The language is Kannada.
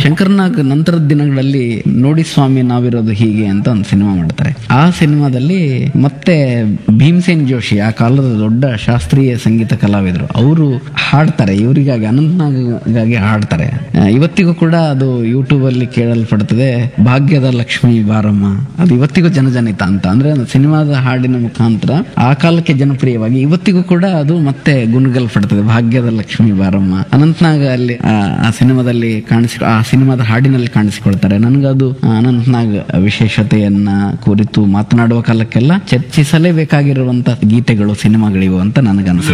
ಶಂಕರ್ನಾಗ್ ನಂತರದ ದಿನಗಳಲ್ಲಿ ನೋಡಿ ಸ್ವಾಮಿ ನಾವಿರೋದು ಹೀಗೆ ಅಂತ ಒಂದು ಸಿನಿಮಾ ಮಾಡ್ತಾರೆ ಆ ಸಿನಿಮಾದಲ್ಲಿ ಮತ್ತೆ ಭೀಮಸೇನ್ ಜೋಶಿ ಆ ಕಾಲದ ದೊಡ್ಡ ಶಾಸ್ತ್ರೀಯ ಸಂಗೀತ ಕಲಾವಿದರು ಅವರು ಹಾಡ್ತಾರೆ ಇವರಿಗಾಗಿ ಅನಂತನಾಗಾಗಿ ಹಾಡ್ತಾರೆ ಆ, ಇವತ್ತಿಗೂ ಕೂಡ ಅದು ಯೂಟ್ಯೂಬ್ ಅಲ್ಲಿ ಕೇಳಲ್ಪಡ್ತದೆ ಭಾಗ್ಯದ ಲಕ್ಷ್ಮಿ ಬಾರಮ್ಮ ಅದು ಇವತ್ತಿಗೂ ಜನಜನಿತ ಅಂತ ಅಂದ್ರೆ ಅದು ಸಿನಿಮಾದ ಹಾಡಿನ ಮುಖಾಂತರ ಆ ಕಾಲಕ್ಕೆ ಜನಪ್ರಿಯವಾಗಿ ಇವತ್ತಿಗೂ ಕೂಡ ಅದು ಮತ್ತೆ ಗುಣಗಲ್ಪಡ್ತದೆ ಭಾಗ್ಯದ ಲಕ್ಷ್ಮಿ ಬಾರಮ್ಮ ಅನಂತನಾಗ್ ಅಲ್ಲಿ ಆ ಆ ಸಿನಿಮಾದಲ್ಲಿ ಕಾಣಿಸಿ ಆ ಸಿನಿಮಾದ ಹಾಡಿನಲ್ಲಿ ಕಾಣಿಸಿಕೊಳ್ತಾರೆ ನನಗದು ಆ ಅನಂತನಾಗ್ ವಿಶೇಷತೆಯನ್ನ ಕುರಿತು ಮಾತನಾಡುವ ಕಾಲಕ್ಕೆಲ್ಲ ಚರ್ಚಿಸಲೇಬೇಕಾಗಿರುವಂತ ಗೀತೆಗಳು ಸಿನಿಮಾಗಳಿವು ಅಂತ ನನಗನ್ಸುತ್ತೆ